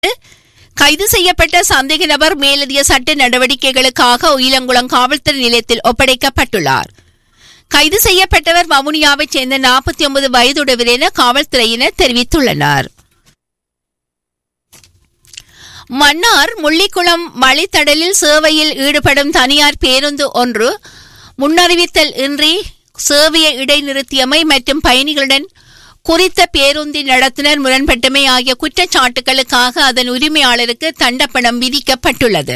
கைது செய்யப்பட்ட சந்தேக நபர் மேலதிக சட்ட நடவடிக்கைகளுக்காக உயிலங்குளம் காவல்துறை நிலையத்தில் ஒப்படைக்கப்பட்டுள்ளார் கைது செய்யப்பட்டவர் வவுனியாவைச் சேர்ந்த நாற்பத்தி ஒன்பது வயதுடையவர் என காவல்துறையினர் தெரிவித்துள்ளனர் மன்னார் முள்ளிக்குளம் மலைத்தடலில் சேவையில் ஈடுபடும் தனியார் பேருந்து ஒன்று முன்னறிவித்தல் இன்றி சேவையை இடைநிறுத்தியமை மற்றும் பயணிகளுடன் குறித்த பேருந்தின் நடத்துனர் முரண்பட்டமை ஆகிய குற்றச்சாட்டுகளுக்காக அதன் உரிமையாளருக்கு தண்டப்பணம் விதிக்கப்பட்டுள்ளது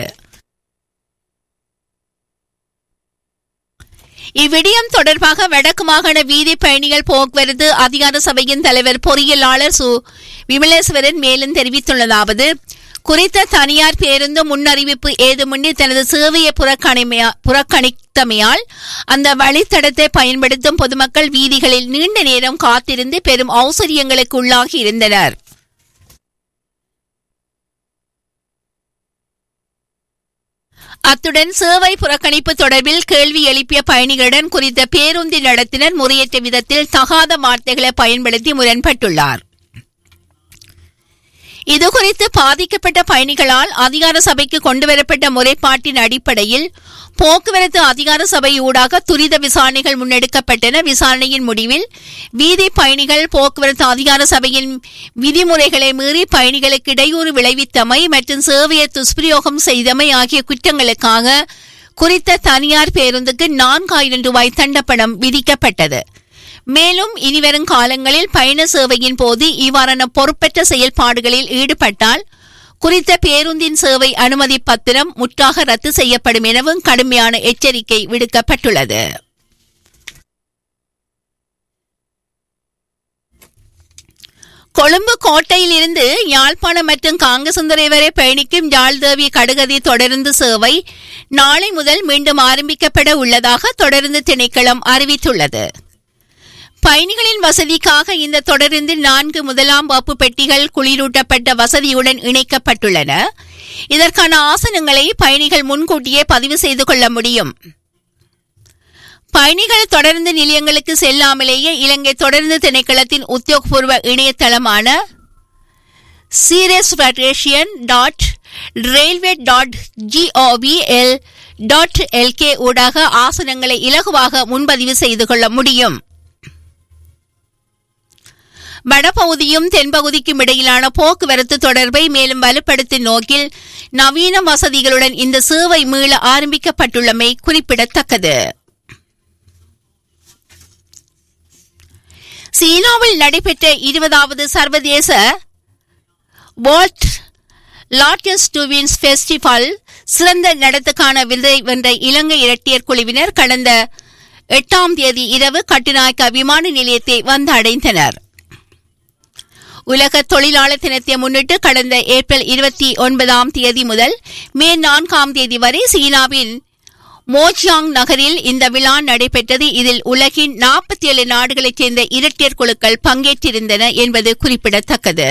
இவ்விடயம் தொடர்பாக வடக்கு மாகாண வீதி பயணிகள் போக்குவரத்து அதிகார சபையின் தலைவர் பொறியியலாளர் சு விமலேஸ்வரன் மேலும் தெரிவித்துள்ளதாவது குறித்த தனியார் பேருந்து முன்னறிவிப்பு ஏதுமின்றி தனது சேவையை புறக்கணிமையா- புறக்கணித்தமையால் அந்த வழித்தடத்தை பயன்படுத்தும் பொதுமக்கள் வீதிகளில் நீண்ட நேரம் காத்திருந்து பெரும் ஔசரியங்களுக்கு உள்ளாகி இருந்தனர் அத்துடன் சேவை புறக்கணிப்பு தொடர்பில் கேள்வி எழுப்பிய பயணிகளுடன் குறித்த பேருந்தின் நடத்தினர் முறையற்ற விதத்தில் தகாத வார்த்தைகளை பயன்படுத்தி முரண்பட்டுள்ளார் இதுகுறித்து பாதிக்கப்பட்ட பயணிகளால் அதிகார சபைக்கு கொண்டுவரப்பட்ட முறைப்பாட்டின் அடிப்படையில் போக்குவரத்து அதிகார சபை ஊடாக துரித விசாரணைகள் முன்னெடுக்கப்பட்டன விசாரணையின் முடிவில் வீதி பயணிகள் போக்குவரத்து அதிகார சபையின் விதிமுறைகளை மீறி பயணிகளுக்கு இடையூறு விளைவித்தமை மற்றும் சேவையை துஷ்பிரயோகம் செய்தமை ஆகிய குற்றங்களுக்காக குறித்த தனியார் பேருந்துக்கு நான்காயிரம் ரூபாய் தண்டப்பணம் விதிக்கப்பட்டது மேலும் இனிவரும் காலங்களில் பயண சேவையின் போது இவ்வாறான பொறுப்பற்ற செயல்பாடுகளில் ஈடுபட்டால் குறித்த பேருந்தின் சேவை அனுமதி பத்திரம் முற்றாக ரத்து செய்யப்படும் எனவும் கடுமையான எச்சரிக்கை விடுக்கப்பட்டுள்ளது கொழும்பு கோட்டையில் இருந்து யாழ்ப்பாணம் மற்றும் காங்கசுந்தரை வரை பயணிக்கும் யாழ்தேவி கடுகதி தொடருந்து சேவை நாளை முதல் மீண்டும் ஆரம்பிக்கப்பட உள்ளதாக தொடருந்து திணைக்களம் அறிவித்துள்ளது பயணிகளின் வசதிக்காக இந்த தொடருந்து நான்கு முதலாம் வகுப்பு பெட்டிகள் குளிரூட்டப்பட்ட வசதியுடன் இணைக்கப்பட்டுள்ளன இதற்கான ஆசனங்களை பயணிகள் முன்கூட்டியே பதிவு செய்து கொள்ள முடியும் பயணிகள் தொடர்ந்து நிலையங்களுக்கு செல்லாமலேயே இலங்கை தொடர்ந்து திணைக்களத்தின் உத்தியோகபூர்வ இணையதளமான சீரியஸ் reservation dot railway dot GOVL dot LK ஊடாக ஆசனங்களை இலகுவாக முன்பதிவு செய்து கொள்ள முடியும் வடபகுதியும் தென்பகுதிக்கும் இடையிலான போக்குவரத்து தொடர்பை மேலும் வலுப்படுத்தும் நோக்கில் நவீன வசதிகளுடன் இந்த சேவை மீள ஆரம்பிக்கப்பட்டுள்ளமை குறிப்பிடத்தக்கது சீனாவில் நடைபெற்ற இருபதாவது சர்வதேச வேர்ல்ட் லார்ஜஸ்ட் டுவின்ஸ் ஃபெஸ்டிவல் சிறந்த நடத்துக்கான விருதை வென்ற இலங்கை இரட்டியர் குழுவினர் கடந்த எட்டாம் தேதி இரவு கட்டுநாயக்க விமான நிலையத்தை வந்தடைந்தனர் உலக தொழிலாளர் தினத்தை முன்னிட்டு கடந்த ஏப்ரல் இருபத்தி ஒன்பதாம் தேதி முதல் மே நான்காம் தேதி வரை சீனாவின் மோஜியாங் நகரில் இந்த விழா நடைபெற்றது இதில் உலகின் நாற்பத்தி ஏழு நாடுகளைச் சேர்ந்த இரட்டியர் குழுக்கள் பங்கேற்றிருந்தன என்பது குறிப்பிடத்தக்கது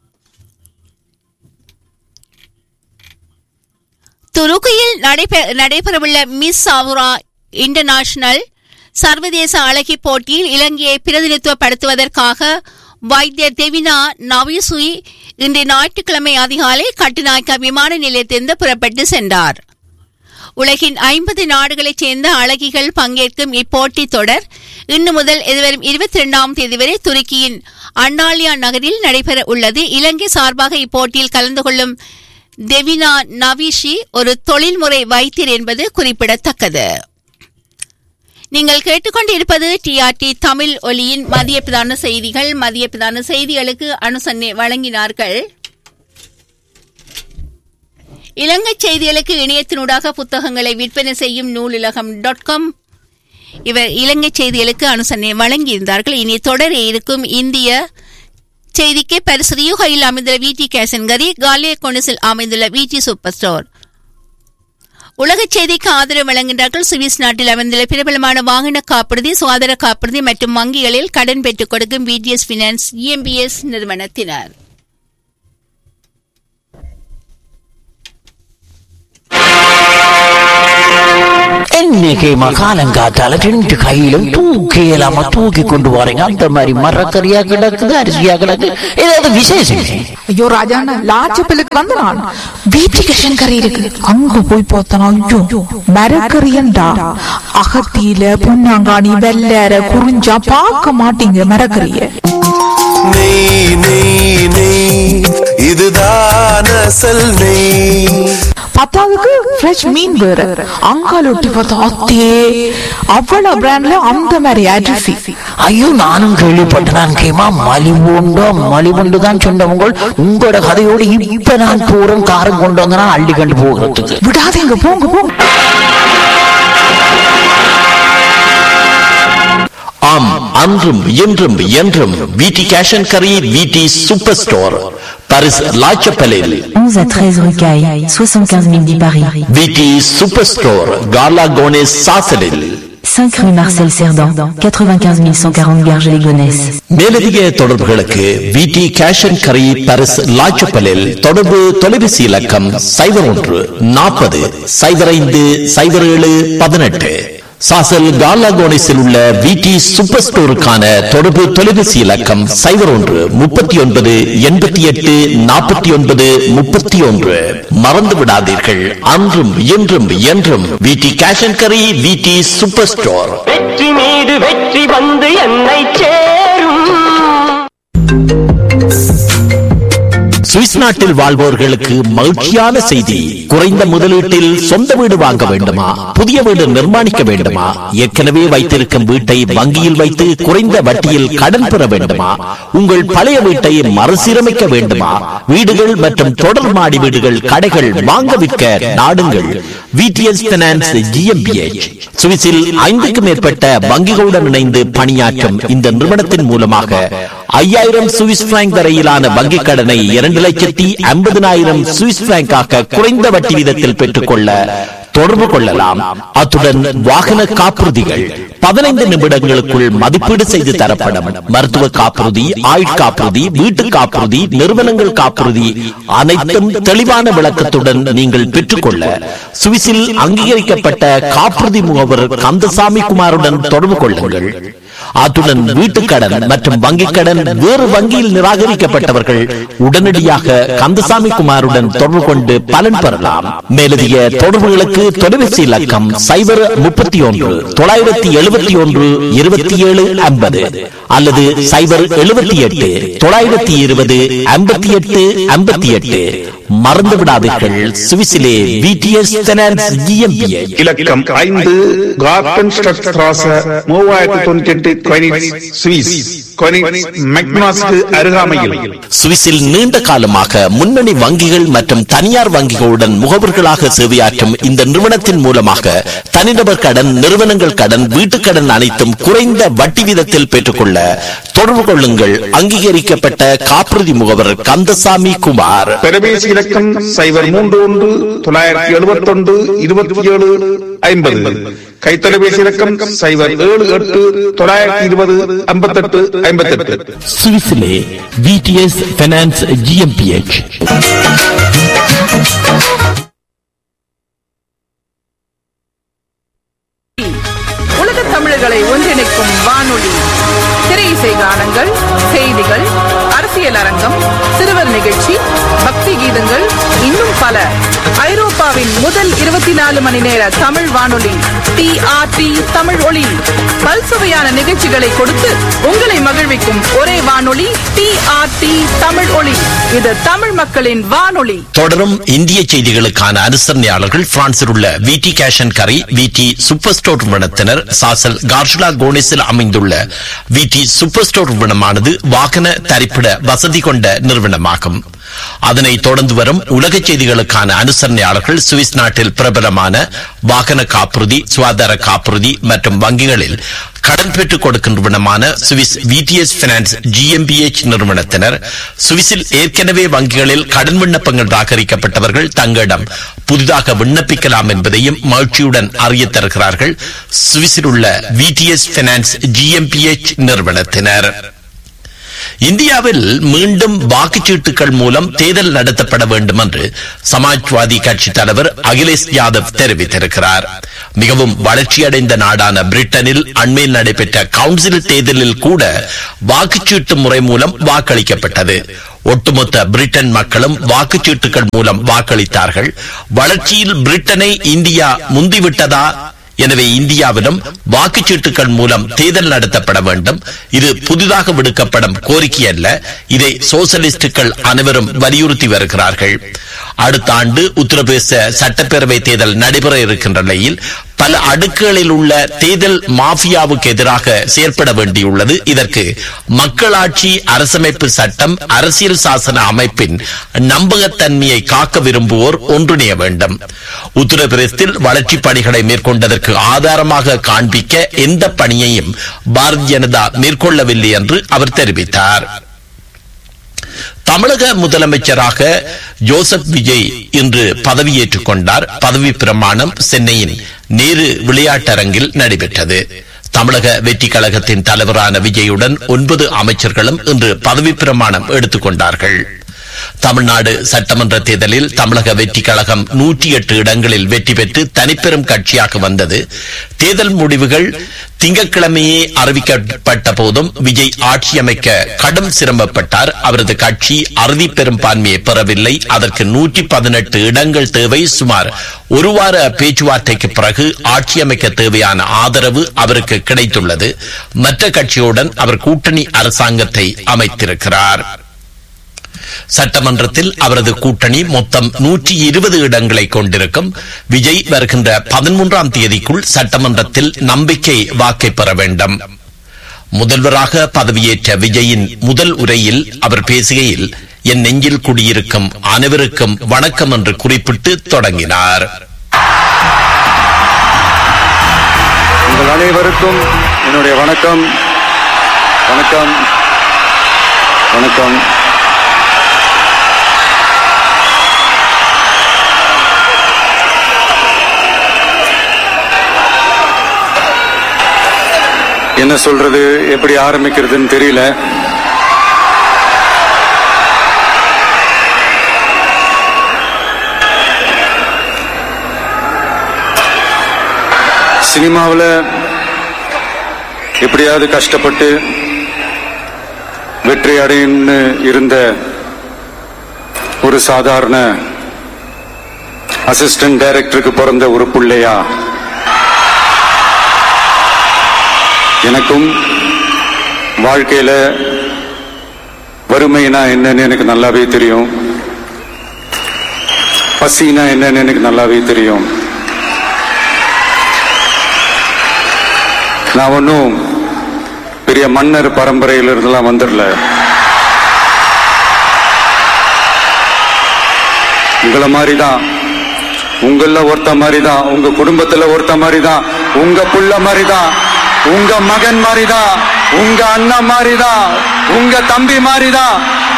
துருக்கியில் நடைபெ- நடைபெறவுள்ள மிஸ் சாவுரா இன்டர்நேஷனல் சர்வதேச அழகி போட்டியில் இலங்கையை பிரதிநிதித்துவப்படுத்துவதற்காக வைத்தியர் தெவினா நவிசுய் இன்று ஞாயிற்றுக்கிழமை அதிகாலை கட்டுநாயக்க விமான நிலையத்திலிருந்து புறப்பட்டு சென்றார் உலகின் ஐம்பது நாடுகளைச் சேர்ந்த அழகிகள் பங்கேற்கும் இப்போட்டி தொடர் இன்று முதல் எதிர்வரும் இருபத்தி இரண்டாம் தேதி வரை துருக்கியின் அண்டாலியா நகரில் நடைபெற உள்ளது இலங்கை சார்பாக இப்போட்டியில் கலந்து கொள்ளும் தெவினா நவிஷி ஒரு தொழில்முறை வைத்தியர் என்பது குறிப்பிடத்தக்கது நீங்கள் கேட்டுக்கொண்டிருப்பது டிஆர்டி தமிழ் ஒலியின் மதிய பிரதான செய்திகள் மதிய பிரதான செய்திகளுக்கு அனுசரணை வழங்கினார்கள் இலங்கை செய்திகளுக்கு இணையத்தினூடாக புத்தகங்களை விற்பனை செய்யும் நூலுலகம் டாட் காம் இவர் இலங்கை செய்திகளுக்கு அனுசரணை வழங்கியிருந்தார்கள் இனி தொடர இருக்கும் இந்திய செய்திக்கு பரிசு ரியூகையில் அமைந்துள்ள விடி கேசன்கரி காலிய கொனிசில் அமைந்துள்ள விடி சூப்பர் ஸ்டோர் உலக செய்திக்கு ஆதரவு வழங்குகின்றார்கள் சுவிஸ் நாட்டில் அமைந்துள்ள பிரபலமான வாகன காப்புறுதி சுகாதார காப்புறுதி மற்றும் வங்கிகளில் கடன் பெற்றுக் கொடுக்கும் பிடிஎஸ் பினான்ஸ் இஎம்பிஎஸ் நிறுவனத்தினர் என்ன இன்னைக்கு மகாலங்காத்தால ரெண்டு கையிலும் தூக்கி இல்லாம தூக்கி கொண்டு வரீங்க அந்த மாதிரி மரக்கறியா கிடக்குது அரிசியா கிடக்கு ஏதாவது விசேஷம் ஐயோ ராஜாண்ணா லாச்சப்பிலுக்கு வந்து நான் வீட்டுக்கு கறி இருக்கு அங்க போய் பார்த்தனா ஐயோ மரக்கறியண்டா அகத்தியில பொன்னாங்காணி வெள்ளற குறிஞ்சா பார்க்க மாட்டீங்க மரக்கறிய நெய் நெய் நெய் இதுதான் அசல் நெய் பத்தாவதுக்கு ஃப்ரெஷ் மீன் வேற அங்கால ஒட்டி பார்த்தா அத்தே அவ்வளவு பிராண்ட்ல அந்த மாதிரி அரிசி ஐயோ நானும் கேள்விப்பட்டேன் கேமா மலிவுண்டோ மலிவுண்டு தான் சொன்னவங்க உங்களோட கதையோடு இப்ப நான் தூரம் காரம் கொண்டு வந்தனா அள்ளி கண்டு போகிறதுக்கு விடாதீங்க போங்க போங்க ஆம் அன்றும் இன்றும் என்றும் விடி கேஷ் அண்ட் கரி விடி சூப்பர் ஸ்டோர் பாரிஸ் லாச்சப்பலில் 11 à 13 rue Caille, 75 010 Paris. விடி சூப்பர் ஸ்டோர் காலா கோனேஸ் சாசலில் 5 rue Marcel Cerdan, 95 140 Garges-les-Gonesse. மேலதிக தொடர்புகளுக்கு விடி கேஷ் அண்ட் கரி பாரிஸ் லாச்சப்பலில் தொடர்பு தொலைபேசி இலக்கம் சைபர் ஒன்று நாற்பது சைபர் ஐந்து சைபர் ஏழு பதினெட்டு சாசல் காலா கோனேஸில் உள்ள விடி சூப்பர் ஸ்டோருக்கான தொடர்பு தொலைபேசி இலக்கம் சைபர் ஒன்று முப்பத்தி ஒன்பது எண்பத்தி எட்டு நாற்பத்தி ஒன்பது முப்பத்தி ஒன்று மறந்து விடாதீர்கள் அன்றும் இன்றும் என்றும் விடி கேஷ் அண்ட் கரி விடி சூப்பர் ஸ்டோர் வெற்றி மீது வெற்றி வந்து என்னை சேரும் சுவிஸ் நாட்டில் வாழ்வோர்களுக்கு மகிழ்ச்சியான செய்தி குறைந்த முதலீட்டில் சொந்த வீடு வாங்க வேண்டுமா புதிய வீடு நிர்மாணிக்க வேண்டுமா ஏற்கனவே வைத்திருக்கும் வீட்டை வங்கியில் வைத்து குறைந்த வட்டியில் கடன் பெற வேண்டுமா உங்கள் பழைய வீட்டை மறுசீரமைக்க வேண்டுமா வீடுகள் மற்றும் தொடர் மாடி வீடுகள் கடைகள் வாங்க விற்க நாடுங்கள் விடிஎஸ் பினான்ஸ் ஜிஎம்பிஎச் சுவிஸில் ஐந்துக்கும் மேற்பட்ட வங்கிகளுடன் இணைந்து பணியாற்றும் இந்த நிறுவனத்தின் மூலமாக ஐயாயிரம் சுவிஸ் பிராங்க் வரையிலான வங்கிக் கடனை இரண்டு லட்சத்தி ஐம்பதினாயிரம் சுவிஸ் பிராங்காக குறைந்த வட்டி வீதத்தில் பெற்றுக்கொள்ள தொடர்பு கொள்ளலாம் அத்துடன் வாகன காப்புறுதிகள் பதினைந்து நிமிடங்களுக்குள் மதிப்பீடு செய்து தரப்படும் மருத்துவ காப்புறுதி ஆயுட்காப்புறுதி வீட்டு காப்புறுதி நிறுவனங்கள் காப்புறுதி அனைத்தும் தெளிவான விளக்கத்துடன் நீங்கள் பெற்றுக்கொள்ள சுவிஸில் அங்கீகரிக்கப்பட்ட காப்புறுதி முகவர் கந்தசாமி குமாருடன் தொடர்பு கொள்ளுங்கள் அத்துடன் வீட்டுக்கடன் மற்றும் வங்கிக் கடன் வேறு வங்கியில் நிராகரிக்கப்பட்டவர்கள் உடனடியாக கந்தசாமி குமாருடன் தொடர்பு கொண்டு பலன் பெறலாம் மேலதிக தொடர்புகளுக்கு தொலைபேசி இலக்கம் சைபர் முப்பத்தி ஒன்று தொள்ளாயிரத்தி எழுபத்தி ஒன்று இருபத்தி ஏழு ஐம்பது அல்லது சைபர் எழுபத்தி எட்டு தொள்ளாயிரத்தி இருபது ஐம்பத்தி எட்டு ஐம்பத்தி எட்டு மறந்து விடாதீர்கள் சுவிசிலே விடிஎஸ் ஃபைனான்ஸ் ஜிஎம்பிஎச் இலக்கம் ஐந்து கார்டன் ஸ்ட்ராச மூவாயிரத்தி தொண்ணூத்தி எட்டு கொயினிட்ஸ் சுவிஸ் கொயினிட்ஸ் மெக்னாஸ்க்கு அருகாமையில் சுவிஸில் நீண்ட காலமாக முன்னணி வங்கிகள் மற்றும் தனியார் வங்கிகளுடன் முகவர்களாக சேவையாற்றும் இந்த நிறுவனத்தின் மூலமாக தனிநபர் கடன் நிறுவனங்கள் கடன் வீட்டுக் கடன் அனைத்தும் குறைந்த வட்டி வீதத்தில் பெற்றுக்கொள்ள தொடர்பு கொள்ளுங்கள் அங்கீகரிக்கப்பட்ட காப்புறுதி முகவர் கந்தசாமி குமார் பெருமேசி இலக்கம் சைபர் மூன்று ஒன்று தொள்ளாயிரத்தி எழுபத்தி ஒன்று இருபத்தி ஏழு ஐம்பது கைத்தொலைபேசி இலக்கம் சைபர் ஏழு எட்டு தொள்ளாயிரத்தி இருபது ஐம்பத்தெட்டு ஐம்பத்தெட்டு சுவிஸிலே விடிஎஸ் ஃபைனான்ஸ் ஜிஎம்பிஎச் உலக தமிழர்களை ஒன்றிணைக்கும் வானொலி திரை இசை கானங்கள் செய்திகள் அரசியல் அரங்கம் சிறுவர் நிகழ்ச்சி பக்தி கீதங்கள் இன்னும் பல ஐரோப்பாவின் முதல் இருபத்தி நாலு மணி நேர தமிழ் வானொலி டி ஆர் டி தமிழ் ஒளி பல்சுவையான நிகழ்ச்சிகளை கொடுத்து உங்களை மகிழ்விக்கும் ஒரே வானொலி டி ஆர் டி தமிழ் ஒளி இது தமிழ் மக்களின் வானொலி தொடரும் இந்திய செய்திகளுக்கான அனுசரணையாளர்கள் பிரான்சில் உள்ள விடி கேஷ் அண்ட் கரி விடி சூப்பர் ஸ்டோர் நிறுவனத்தினர் சாசல் கார்ஷுலா கோனிஸில் அமைந்துள்ள விடி சூப்பர் ஸ்டோர் நிறுவனமானது வாகன தரிப்பிட வசதி கொண்ட நிறுவனமாகும் அதனை தொடர்ந்து வரும் உலக செய்திகளுக்கான அனுசரணையாளர்கள் சுவிஸ் நாட்டில் பிரபலமான வாகன காப்புறுதி சுகாதார காப்புறுதி மற்றும் வங்கிகளில் கடன் பெற்றுக் கொடுக்கின்றவனமான சுவிஸ் விடிஎஸ் பினான்ஸ் ஜிஎம்பிஎச் நிறுவனத்தினர் சுவிஸில் ஏற்கனவே வங்கிகளில் கடன் விண்ணப்பங்கள் ராகரிக்கப்பட்டவர்கள் தங்களிடம் புதிதாக விண்ணப்பிக்கலாம் என்பதையும் மகிழ்ச்சியுடன் அறிய தருகிறார்கள் சுவிஸில் உள்ள விடிஎஸ் பினான்ஸ் ஜிஎம்பிஎச் நிறுவனத்தினர் இந்தியாவில் மீண்டும் வாக்குச்சீட்டுகள் மூலம் தேர்தல் நடத்தப்பட வேண்டும் என்று சமாஜ்வாதி கட்சி தலைவர் அகிலேஷ் யாதவ் தெரிவித்திருக்கிறார் மிகவும் வளர்ச்சியடைந்த நாடான பிரிட்டனில் அண்மையில் நடைபெற்ற கவுன்சில் தேர்தலில் கூட வாக்குச்சீட்டு முறை மூலம் வாக்களிக்கப்பட்டது ஒட்டுமொத்த பிரிட்டன் மக்களும் வாக்குச்சீட்டுகள் மூலம் வாக்களித்தார்கள் வளர்ச்சியில் பிரிட்டனை இந்தியா முந்திவிட்டதா எனவே இந்தியாவிலும் வாக்குச்சீட்டுகள் மூலம் தேர்தல் நடத்தப்பட வேண்டும் இது புதிதாக விடுக்கப்படும் கோரிக்கை அல்ல இதை சோசலிஸ்டுகள் அனைவரும் வலியுறுத்தி வருகிறார்கள் அடுத்த ஆண்டு உத்தரப்பிரதேச சட்டப்பேரவை தேர்தல் நடைபெற இருக்கின்ற நிலையில் பல அடுக்குகளில் உள்ள தேர்தல் மாஃபியாவுக்கு எதிராக செயற்பட வேண்டியுள்ளது இதற்கு மக்களாட்சி அரசமைப்பு சட்டம் அரசியல் சாசன அமைப்பின் நம்பகத்தன்மையை காக்க விரும்புவோர் ஒன்றிணைய வேண்டும் உத்தரப்பிரதேசத்தில் வளர்ச்சிப் பணிகளை மேற்கொண்டதற்கு ஆதாரமாக காண்பிக்க எந்த பணியையும் பாரதிய ஜனதா மேற்கொள்ளவில்லை என்று அவர் தெரிவித்தார் தமிழக முதலமைச்சராக ஜோசப் விஜய் இன்று பதவியேற்றுக் கொண்டார் பதவி பிரமாணம் சென்னையின் நேரு விளையாட்டரங்கில் நடைபெற்றது தமிழக வெற்றி கழகத்தின் தலைவரான விஜயுடன் ஒன்பது அமைச்சர்களும் இன்று பதவி பிரமாணம் எடுத்துக் கொண்டார்கள் தமிழ்நாடு சட்டமன்ற தேர்தலில் தமிழக வெற்றி கழகம் நூற்றி எட்டு இடங்களில் வெற்றி பெற்று தனிப்பெரும் கட்சியாக வந்தது தேர்தல் முடிவுகள் திங்கட்கிழமையே அறிவிக்கப்பட்ட போதும் விஜய் ஆட்சி அமைக்க கடும் சிரமப்பட்டார் அவரது கட்சி அறுதி பெரும்பான்மையை பெறவில்லை அதற்கு நூற்றி பதினெட்டு இடங்கள் தேவை சுமார் ஒரு வார பேச்சுவார்த்தைக்கு பிறகு ஆட்சி அமைக்க தேவையான ஆதரவு அவருக்கு கிடைத்துள்ளது மற்ற கட்சியுடன் அவர் கூட்டணி அரசாங்கத்தை அமைத்திருக்கிறார் சட்டமன்றத்தில் அவரது கூட்டணி மொத்தம் நூற்றி இருபது இடங்களை கொண்டிருக்கும் விஜய் வருகின்ற பதிமூன்றாம் தேதிக்குள் சட்டமன்றத்தில் நம்பிக்கை வாக்கை பெற வேண்டும் முதல்வராக பதவியேற்ற விஜயின் முதல் உரையில் அவர் பேசுகையில் என் நெஞ்சில் குடியிருக்கும் அனைவருக்கும் வணக்கம் என்று குறிப்பிட்டு தொடங்கினார் உங்கள் அனைவருக்கும் என்னுடைய வணக்கம் வணக்கம் வணக்கம் என்ன சொல்றது எப்படி ஆரம்பிக்கிறதுன்னு தெரியல சினிமாவில் எப்படியாவது கஷ்டப்பட்டு வெற்றி அடையணும்னு இருந்த ஒரு சாதாரண அசிஸ்டன்ட் டைரக்டருக்கு பிறந்த ஒரு பிள்ளையா எனக்கும் வாழ்க்கையில வறுமைனா என்னன்னு எனக்கு நல்லாவே தெரியும் பசினா என்னன்னு எனக்கு நல்லாவே தெரியும் நான் ஒன்றும் பெரிய மன்னர் பரம்பரையில இருந்தெல்லாம் வந்துடல உங்களை மாதிரி தான் உங்கள ஒருத்த மாதிரி தான் உங்க குடும்பத்துல ஒருத்த மாதிரி தான் உங்க புள்ள மாதிரி தான் உங்க மகன் மாதிரி தான் உங்க அண்ணன் மாதிரி தான் உங்க தம்பி மாதிரி தான்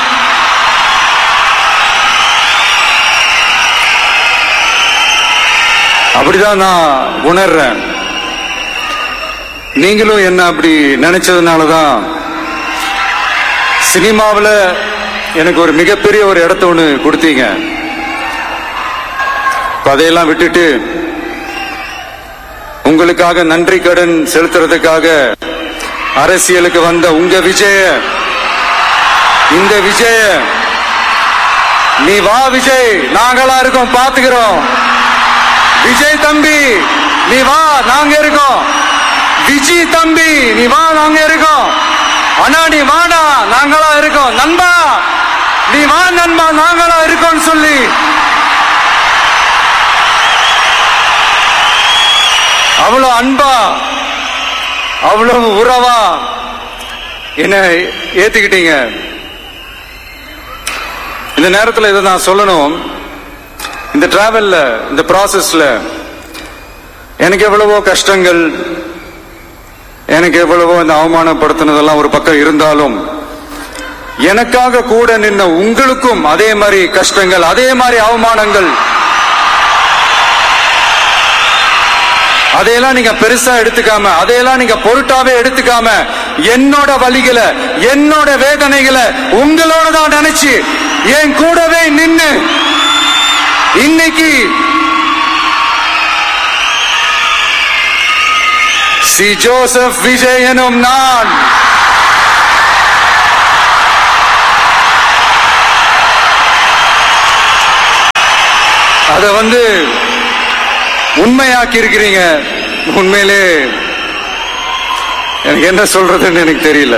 அப்படிதான் நான் உணர்றேன் நீங்களும் என்ன அப்படி நினைச்சதுனால தான் சினிமாவில் எனக்கு ஒரு மிகப்பெரிய ஒரு இடத்த ஒன்று கொடுத்தீங்க இப்ப அதையெல்லாம் விட்டுட்டு உங்களுக்காக நன்றி கடன் செலுத்துறதுக்காக அரசியலுக்கு வந்த உங்க விஜய இந்த விஜய நீ வா விஜய் நாங்களா இருக்கோம் பாத்துக்கிறோம் விஜய் தம்பி நீ வா நாங்க இருக்கோம் விஜி தம்பி நீ வா நாங்க இருக்கோம் அண்ணா நீ வாடா நாங்களா இருக்கோம் நண்பா நீ வா நண்பா நாங்களா இருக்கோம்னு சொல்லி அவ்வளவு அன்பா அவ்வளவு உறவா என்ன ஏத்துக்கிட்டீங்க இந்த நேரத்தில் இதை நான் சொல்லணும் இந்த டிராவல்ல இந்த ப்ராசஸ்ல எனக்கு எவ்வளவோ கஷ்டங்கள் எனக்கு எவ்வளவோ இந்த அவமானப்படுத்தினதெல்லாம் ஒரு பக்கம் இருந்தாலும் எனக்காக கூட நின்ன உங்களுக்கும் அதே மாதிரி கஷ்டங்கள் அதே மாதிரி அவமானங்கள் அதையெல்லாம் நீங்க பெருசா எடுத்துக்காம அதையெல்லாம் நீங்க பொருட்டாவே எடுத்துக்காம என்னோட வலிகளை என்னோட வேதனைகளை உங்களோட தான் நினைச்சு என் கூடவே நின்னு இன்னைக்கு சி ஜோசப் விஜய் எனும் நான் அத வந்து உண்மையாக்கி இருக்கிறீங்க உண்மையிலே எனக்கு என்ன சொல்றதுன்னு எனக்கு தெரியல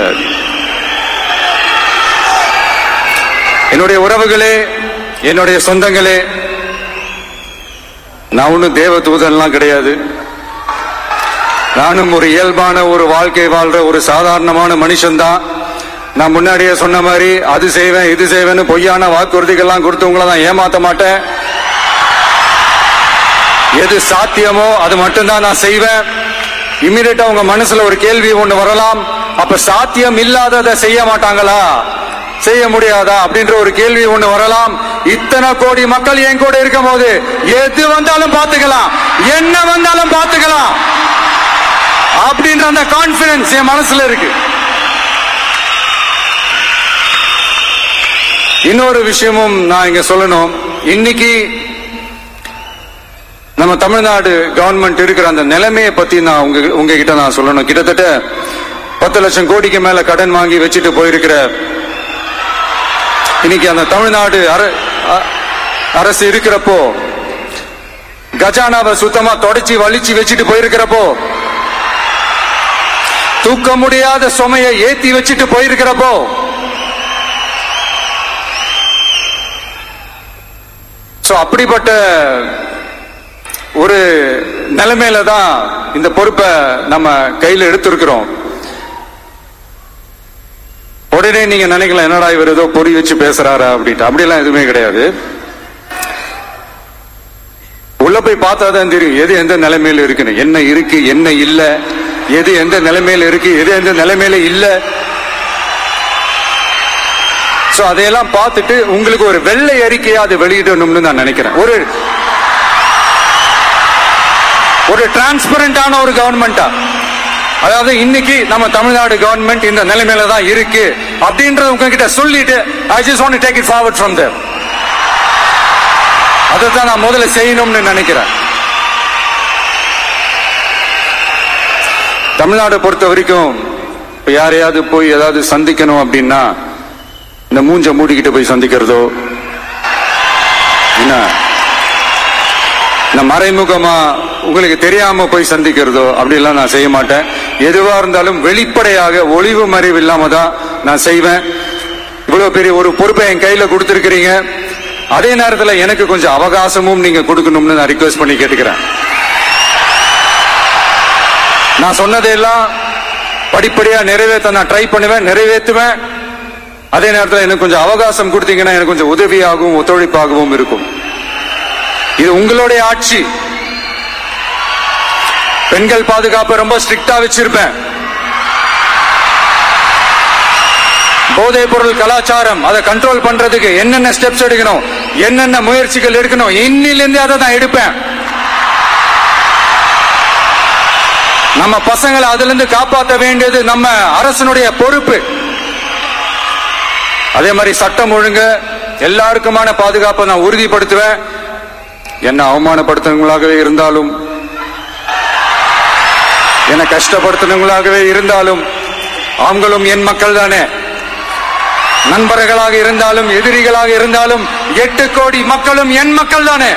என்னுடைய உறவுகளே என்னுடைய சொந்தங்களே நான் ஒன்றும் தேவ தூதன்லாம் கிடையாது நானும் ஒரு இயல்பான ஒரு வாழ்க்கை வாழ்ற ஒரு சாதாரணமான மனுஷன்தான் நான் முன்னாடியே சொன்ன மாதிரி அது செய்வேன் இது செய்வேன்னு பொய்யான வாக்குறுதிகள்லாம் கொடுத்து உங்களை நான் ஏமாத்த மாட்டேன் எது சாத்தியமோ அது மட்டும்தான் நான் செய்வேன் இம்மிடியா உங்க மனசுல ஒரு கேள்வி ஒண்ணு வரலாம் அப்ப சாத்தியம் இல்லாததை செய்ய மாட்டாங்களா செய்ய முடியாதா அப்படின்ற ஒரு கேள்வி ஒண்ணு வரலாம் இத்தனை கோடி மக்கள் என் கூட இருக்கும் போது எது வந்தாலும் பாத்துக்கலாம் என்ன வந்தாலும் பாத்துக்கலாம் அப்படின்ற அந்த கான்பிடன்ஸ் என் மனசுல இருக்கு இன்னொரு விஷயமும் நான் இங்க சொல்லணும் இன்னைக்கு நம்ம தமிழ்நாடு கவர்மெண்ட் இருக்கிற அந்த நிலைமையை பத்தி நான் உங்க உங்ககிட்ட நான் சொல்லணும் கிட்டத்தட்ட பத்து லட்சம் கோடிக்கு மேல கடன் வாங்கி வச்சுட்டு போயிருக்கிற இன்னைக்கு அந்த தமிழ்நாடு அர- அ- அரசு இருக்கிறப்போ கஜானாவை சுத்தமா தொடச்சி வலிச்சு வச்சுட்டு போயிருக்கிறப்போ தூக்க முடியாத சுமையை ஏத்தி வச்சுட்டு போயிருக்கிறப்போ சோ அப்படிப்பட்ட ஒரு நிலைமையில தான் இந்த பொறுப்பை நம்ம கையில எடுத்திருக்கிறோம் உடனே நீங்க நினைக்கலாம் என்னடா இவர் ஏதோ பொறி வச்சு பேசுறாரா அப்படின்ட்டு அப்படியெல்லாம் எதுவுமே கிடையாது உள்ள போய் பார்த்தா தான் தெரியும் எது எந்த நிலைமையில இருக்குன்னு என்ன இருக்கு என்ன இல்ல எது எந்த நிலைமையில இருக்கு எது எந்த நிலைமையில இல்ல சோ அதையெல்லாம் பார்த்துட்டு உங்களுக்கு ஒரு வெள்ளை அறிக்கையா அதை வெளியிடணும்னு நான் நினைக்கிறேன் ஒரு ஒரு டிரான்ஸ்பரண்டான ஒரு கவர்மெண்டா அதாவது இன்னைக்கு நம்ம தமிழ்நாடு கவர்மெண்ட் இந்த நிலைமையில தான் இருக்கு அப்படின்றத உங்ககிட்ட சொல்லிட்டு I just want take it forward from there அதை தான் நான் முதல்ல செய்யணும்னு நினைக்கிறேன் தமிழ்நாடை பொறுத்த வரைக்கும் இப்ப யாரையாவது போய் ஏதாவது சந்திக்கணும் அப்படின்னா இந்த மூஞ்ச மூடிக்கிட்டு போய் சந்திக்கிறதோ என்ன இந்த மறைமுகமா உங்களுக்கு தெரியாம போய் சந்திக்கிறதோ அப்படிலாம் நான் செய்ய மாட்டேன் எதுவா இருந்தாலும் வெளிப்படையாக ஒளிவு மறைவு இல்லாம தான் நான் செய்வேன் இவ்வளவு பெரிய ஒரு பொறுப்பை என் கையில கொடுத்திருக்கிறீங்க அதே நேரத்துல எனக்கு கொஞ்சம் அவகாசமும் நீங்க கொடுக்கணும்னு நான் ரிக்வெஸ்ட் பண்ணி கேட்டுக்கிறேன் நான் சொன்னதையெல்லாம் படிப்படியா நிறைவேற்ற நான் ட்ரை பண்ணுவேன் நிறைவேற்றுவேன் அதே நேரத்தில் எனக்கு கொஞ்சம் அவகாசம் கொடுத்தீங்கன்னா எனக்கு கொஞ்சம் உதவியாகவும் ஒத்துழைப்பாகவும் இருக்கும் இது உங்களுடைய ஆட்சி பெண்கள் பாதுகாப்பை ரொம்ப ஸ்ட்ரிக்டா வச்சிருப்பேன் போதைப் பொருள் கலாச்சாரம் அதை கண்ட்ரோல் பண்றதுக்கு என்னென்ன ஸ்டெப்ஸ் எடுக்கணும் என்னென்ன முயற்சிகள் எடுக்கணும் இன்னிலிருந்து அதை தான் எடுப்பேன் நம்ம பசங்களை அதுல இருந்து காப்பாற்ற வேண்டியது நம்ம அரசனுடைய பொறுப்பு அதே மாதிரி சட்டம் ஒழுங்கு எல்லாருக்குமான பாதுகாப்பை நான் உறுதிப்படுத்துவேன் என்ன அவமானப்படுத்துறவங்களாகவே இருந்தாலும் என்ன கஷ்டப்படுத்துனவங்களாகவே இருந்தாலும் அவங்களும் என் மக்கள் தானே நண்பர்களாக இருந்தாலும் எதிரிகளாக இருந்தாலும் எட்டு கோடி மக்களும் என் மக்கள் தானே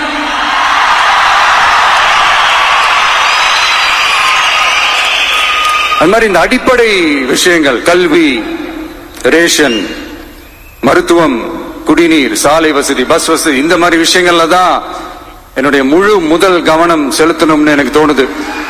அது மாதிரி இந்த அடிப்படை விஷயங்கள் கல்வி ரேஷன் மருத்துவம் குடிநீர் சாலை வசதி பஸ் வசதி இந்த மாதிரி விஷயங்கள்ல தான் என்னுடைய முழு முதல் கவனம் செலுத்தணும்னு எனக்கு தோணுது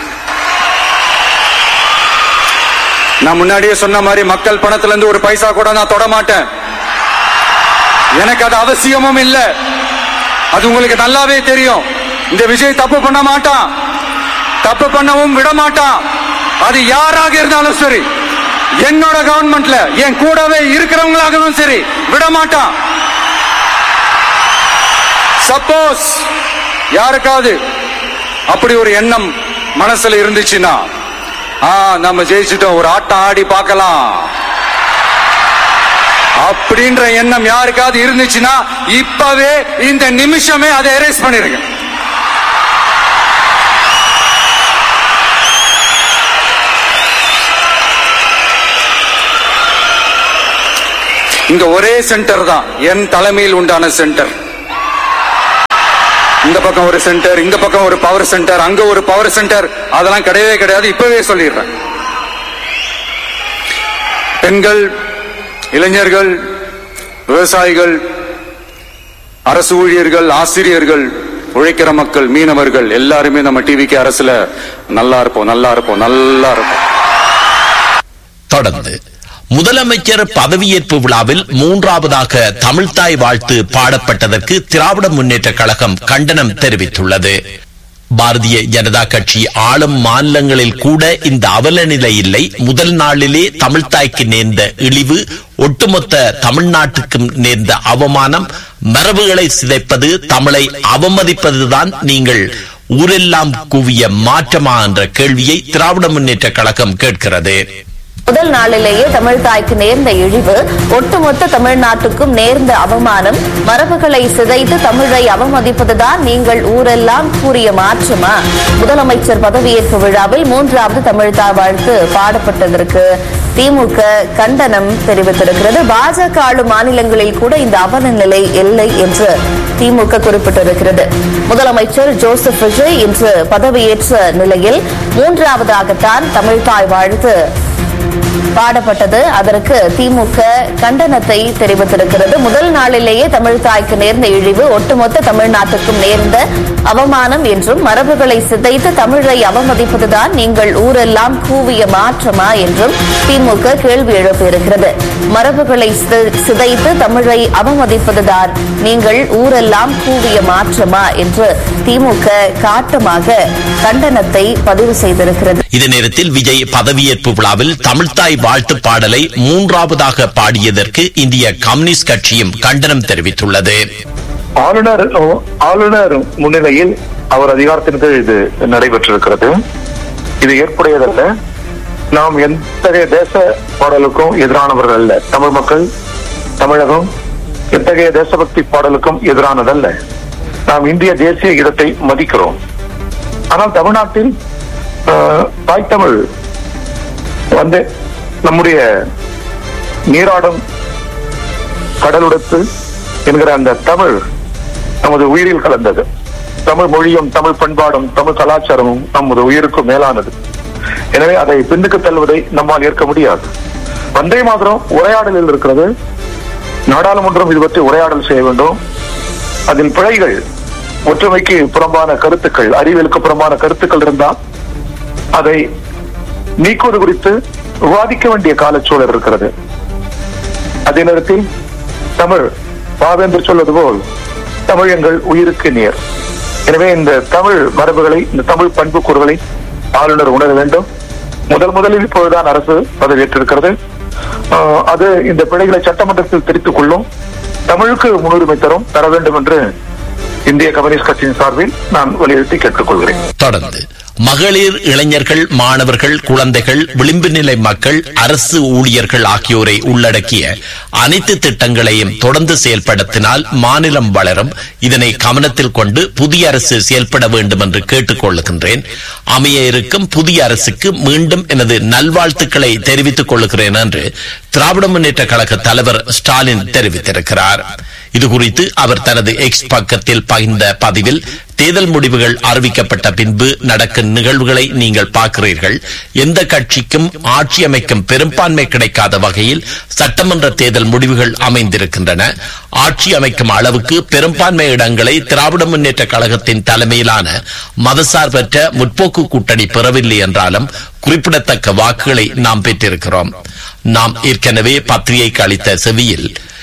நான் முன்னாடியே சொன்ன மாதிரி மக்கள் பணத்துல இருந்து ஒரு பைசா கூட நான் தொட மாட்டேன் எனக்கு அது அவசியமும் இல்ல அது உங்களுக்கு நல்லாவே தெரியும் இந்த விஜய் தப்பு பண்ண மாட்டான் தப்பு பண்ணவும் விட மாட்டான் அது யாராக இருந்தாலும் சரி என்னோட கவர்மெண்ட்ல என் கூடவே இருக்கிறவங்களாகவும் சரி விட மாட்டான் சப்போஸ் யாருக்காவது அப்படி ஒரு எண்ணம் மனசுல இருந்துச்சுன்னா ஆ நம்ம ஜெயிச்சிட்டோம் ஒரு ஆட்டம் ஆடி பார்க்கலாம் அப்படின்ற எண்ணம் யாருக்காவது இருந்துச்சுன்னா இப்பவே இந்த நிமிஷமே அதை எரேஸ் பண்ணிருங்க இங்க ஒரே சென்டர் தான் என் தலைமையில் உண்டான சென்டர் இந்த பக்கம் ஒரு சென்டர் இந்த பக்கம் ஒரு பவர் சென்டர் அங்க ஒரு பவர் சென்டர் அதெல்லாம் கிடையவே கிடையாது இப்பவே சொல்லிடுறேன் பெண்கள் இளைஞர்கள் விவசாயிகள் அரசு ஊழியர்கள் ஆசிரியர்கள் உழைக்கிற மக்கள் மீனவர்கள் எல்லாருமே நம்ம டிவிக்கு அரசுல நல்லா இருப்போம் நல்லா இருப்போம் நல்லா இருப்போம் தொடர்ந்து முதலமைச்சர் பதவியேற்பு விழாவில் மூன்றாவதாக தமிழ்தாய் வாழ்த்து பாடப்பட்டதற்கு திராவிட முன்னேற்ற கழகம் கண்டனம் தெரிவித்துள்ளது பாரதிய ஜனதா கட்சி ஆளும் மாநிலங்களில் கூட இந்த அவல நிலை இல்லை முதல் நாளிலே தமிழ்தாய்க்கு நேர்ந்த இழிவு ஒட்டுமொத்த தமிழ்நாட்டுக்கும் நேர்ந்த அவமானம் மரபுகளை சிதைப்பது தமிழை அவமதிப்பதுதான் நீங்கள் ஊரெல்லாம் குவிய மாற்றமா என்ற கேள்வியை திராவிட முன்னேற்ற கழகம் கேட்கிறது முதல் நாளிலேயே தமிழ் தாய்க்கு நேர்ந்த இழிவு ஒட்டுமொத்த தமிழ்நாட்டுக்கும் நேர்ந்த அவமானம் மரபுகளை சிதைத்து தமிழை அவமதிப்பதுதான் நீங்கள் ஊரெல்லாம் கூறிய மாற்றமா முதலமைச்சர் பதவியேற்பு விழாவில் மூன்றாவது தமிழ்தாய் வாழ்த்து பாடப்பட்டதற்கு திமுக கண்டனம் தெரிவித்திருக்கிறது பாஜக ஆளும் மாநிலங்களில் கூட இந்த அவல நிலை இல்லை என்று திமுக குறிப்பிட்டிருக்கிறது முதலமைச்சர் ஜோசப் விஜய் இன்று பதவியேற்ற நிலையில் மூன்றாவதாகத்தான் தமிழ்தாய் வாழ்த்து பாடப்பட்டது அதற்கு திமுக கண்டனத்தை தெரிவித்திருக்கிறது முதல் நாளிலேயே தமிழ் தாய்க்கு நேர்ந்த இழிவு ஒட்டுமொத்த தமிழ்நாட்டுக்கும் நேர்ந்த அவமானம் என்றும் மரபுகளை சிதைத்து தமிழை அவமதிப்பதுதான் நீங்கள் ஊரெல்லாம் கூவிய மாற்றமா என்றும் திமுக கேள்வி எழுப்பியிருக்கிறது மரபுகளை சித- சிதைத்து தமிழை அவமதிப்பதுதான் நீங்கள் ஊரெல்லாம் கூவிய மாற்றமா என்று திமுக காட்டமாக கண்டனத்தை பதிவு செய்திருக்கிறது இதே நேரத்தில் விஜய் பதவியேற்பு விழாவில் தமிழ்தாய் வாழ்த்து பாடலை மூன்றாவதாக பாடியதற்கு இந்திய கம்யூனிஸ்ட் கட்சியும் கண்டனம் தெரிவித்துள்ளது ஆளுநர் ஆளுநர் முன்னிலையில் அவர் அதிகாரத்தின் கீழ் இது நடைபெற்றிருக்கிறது இது ஏற்புடையதல்ல நாம் எத்தகைய தேச பாடலுக்கும் எதிரானவர்கள் அல்ல தமிழ் மக்கள் தமிழகம் எத்தகைய தேசபக்தி பாடலுக்கும் எதிரானதல்ல நாம் இந்திய தேசிய இடத்தை மதிக்கிறோம் ஆனால் தமிழ்நாட்டில் ஆஹ், தாய் தமிழ் வந்து நம்முடைய நீராடும் கடலுடத்து என்கிற அந்த தமிழ் நமது உயிரில் கலந்தது தமிழ் மொழியும் தமிழ் பண்பாடும் தமிழ் கலாச்சாரமும் நமது உயிருக்கு மேலானது எனவே அதை பின்னுக்கு தள்ளுவதை நம்மால் ஏற்க முடியாது வந்தே மாத்திரம் உரையாடலில் இருக்கிறது நாடாளுமன்றம் இது பற்றி உரையாடல் செய்ய வேண்டும் அதில் பிழைகள் ஒற்றுமைக்கு புறம்பான கருத்துக்கள் அறிவியலுக்கு புறம்பான கருத்துக்கள் இருந்தால் அதை நீக்குவது குறித்து விவாதிக்க வேண்டிய காலச்சூழல் இருக்கிறது அதே நேரத்தில் தமிழ் பாவேந்தர் சொல்வது போல் தமிழ் எங்கள் உயிருக்கு நேர் எனவே இந்த தமிழ் மரபுகளை இந்த தமிழ் பண்புக்கூறுகளை ஆளுநர் உணர வேண்டும் முதல் முதலில் இப்பொழுதுதான் அரசு பதவியேற்றிருக்கிறது ஆஹ், அது இந்த பிழைகளை சட்டமன்றத்தில் திருத்திக் கொள்ளும் தமிழுக்கு முன்னுரிமை தரும் தர வேண்டும் என்று இந்திய கம்யூனிஸ்ட் கட்சியின் சார்பில் நான் வலியுறுத்தி கேட்டுக்கொள்கிறேன் தொடர்ந்து மகளிர் இளைஞர்கள் மாணவர்கள் குழந்தைகள் விளிம்பு நிலை மக்கள் அரசு ஊழியர்கள் ஆகியோரை உள்ளடக்கிய அனைத்து திட்டங்களையும் தொடர்ந்து செயல்படுத்தினால் மாநிலம் வளரும் இதனை கவனத்தில் கொண்டு புதிய அரசு செயல்பட வேண்டும் என்று கேட்டுக் கொள்ளுகின்றேன் அமைய இருக்கும் புதிய அரசுக்கு மீண்டும் எனது நல்வாழ்த்துக்களை தெரிவித்துக் கொள்ளுகிறேன் என்று திராவிட முன்னேற்ற கழக தலைவர் ஸ்டாலின் தெரிவித்திருக்கிறார் இது குறித்து அவர் தனது எக்ஸ் பக்கத்தில் பகிர்ந்த பதிவில் தேர்தல் முடிவுகள் அறிவிக்கப்பட்ட பின்பு நடக்கும் நிகழ்வுகளை நீங்கள் பார்க்கிறீர்கள் எந்த கட்சிக்கும் ஆட்சி அமைக்கும் பெரும்பான்மை கிடைக்காத வகையில் சட்டமன்ற தேர்தல் முடிவுகள் அமைந்திருக்கின்றன ஆட்சி அமைக்கும் அளவுக்கு பெரும்பான்மை இடங்களை திராவிட முன்னேற்ற கழகத்தின் தலைமையிலான மதசார்பற்ற முற்போக்கு கூட்டணி பெறவில்லை என்றாலும் குறிப்பிடத்தக்க வாக்குகளை நாம் பெற்றிருக்கிறோம் நாம் ஏற்கனவே பத்திரிகைக்கு அளித்த செவியில்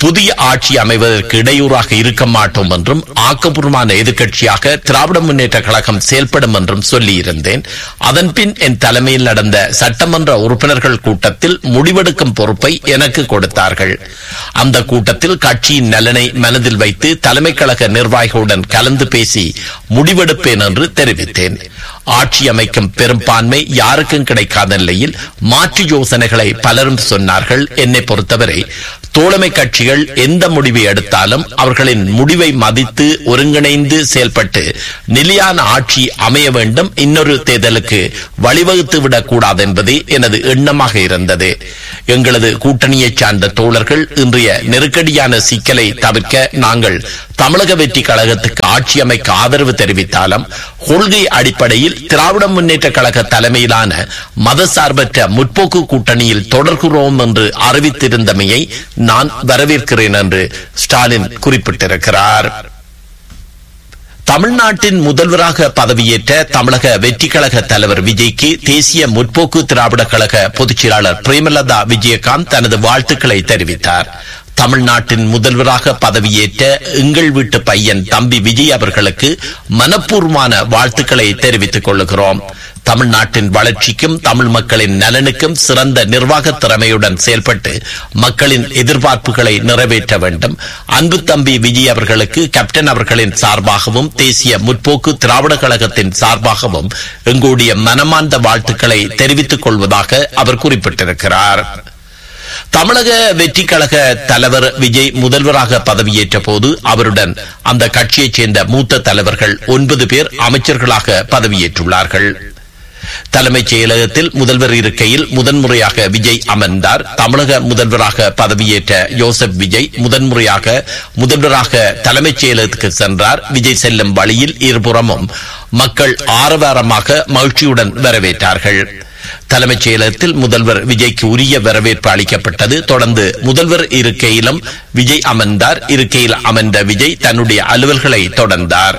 புதிய ஆட்சி அமைவதற்கு இடையூறாக இருக்க மாட்டோம் என்றும் ஆக்கப்பூர்வமான எதிர்க்கட்சியாக திராவிட முன்னேற்ற கழகம் செயல்படும் என்றும் சொல்லியிருந்தேன் அதன்பின் என் தலைமையில் நடந்த சட்டமன்ற உறுப்பினர்கள் கூட்டத்தில் முடிவெடுக்கும் பொறுப்பை எனக்கு கொடுத்தார்கள் அந்த கூட்டத்தில் கட்சியின் நலனை மனதில் வைத்து தலைமை கழக நிர்வாகிகளுடன் கலந்து பேசி முடிவெடுப்பேன் என்று தெரிவித்தேன் ஆட்சி அமைக்கும் பெரும்பான்மை யாருக்கும் கிடைக்காத நிலையில் மாற்று யோசனைகளை பலரும் சொன்னார்கள் என்னை பொறுத்தவரை தோழமை கட்சிகள் எந்த முடிவை எடுத்தாலும் அவர்களின் முடிவை மதித்து ஒருங்கிணைந்து செயல்பட்டு நிலையான ஆட்சி அமைய வேண்டும் இன்னொரு தேர்தலுக்கு வழிவகுத்து விடக்கூடாது என்பதே எனது எண்ணமாக இருந்தது எங்களது கூட்டணியைச் சார்ந்த தோழர்கள் இன்றைய நெருக்கடியான சிக்கலை தவிர்க்க நாங்கள் தமிழக வெற்றி கழகத்துக்கு ஆட்சி அமைக்க ஆதரவு தெரிவித்தாலும் கொள்கை அடிப்படையில் திராவிட முன்னேற்ற கழக தலைமையிலான மதசார்பற்ற முற்போக்கு கூட்டணியில் தொடர்கிறோம் என்று அறிவித்திருந்தமையை நான் வரவேற்கிறேன் என்று ஸ்டாலின் குறிப்பிட்டிருக்கிறார் தமிழ்நாட்டின் முதல்வராக பதவியேற்ற தமிழக வெற்றி கழக தலைவர் விஜய்க்கு தேசிய முற்போக்கு திராவிட கழக பொதுச் செயலாளர் பிரேமலதா விஜயகாந்த் தனது வாழ்த்துக்களை தெரிவித்தார் தமிழ்நாட்டின் முதல்வராக பதவியேற்ற எங்கள் வீட்டு பையன் தம்பி விஜய் அவர்களுக்கு மனப்பூர்வமான வாழ்த்துக்களை தெரிவித்துக் கொள்கிறோம் தமிழ்நாட்டின் வளர்ச்சிக்கும் தமிழ் மக்களின் நலனுக்கும் சிறந்த நிர்வாக திறமையுடன் செயல்பட்டு மக்களின் எதிர்பார்ப்புகளை நிறைவேற்ற வேண்டும் அன்பு தம்பி விஜய் அவர்களுக்கு கேப்டன் அவர்களின் சார்பாகவும் தேசிய முற்போக்கு திராவிட கழகத்தின் சார்பாகவும் எங்களுடைய மனமார்ந்த வாழ்த்துக்களை தெரிவித்துக் கொள்வதாக அவர் குறிப்பிட்டிருக்கிறார் தமிழக வெற்றி கழக தலைவர் விஜய் முதல்வராக பதவியேற்ற போது அவருடன் அந்த கட்சியைச் சேர்ந்த மூத்த தலைவர்கள் ஒன்பது பேர் அமைச்சர்களாக பதவியேற்றுள்ளார்கள் தலைமைச் செயலகத்தில் முதல்வர் இருக்கையில் முதன்முறையாக விஜய் அமர்ந்தார் தமிழக முதல்வராக பதவியேற்ற யோசப் விஜய் முதன்முறையாக முதல்வராக தலைமைச் செயலகத்துக்கு சென்றார் விஜய் செல்லும் வழியில் இருபுறமும் மக்கள் ஆரவாரமாக மகிழ்ச்சியுடன் வரவேற்றார்கள் தலைமைச் செயலகத்தில் முதல்வர் விஜய்க்கு உரிய வரவேற்பு அளிக்கப்பட்டது தொடர்ந்து முதல்வர் இருக்கையிலும் விஜய் அமர்ந்தார் இருக்கையில் அமர்ந்த விஜய் தன்னுடைய அலுவல்களை தொடர்ந்தார்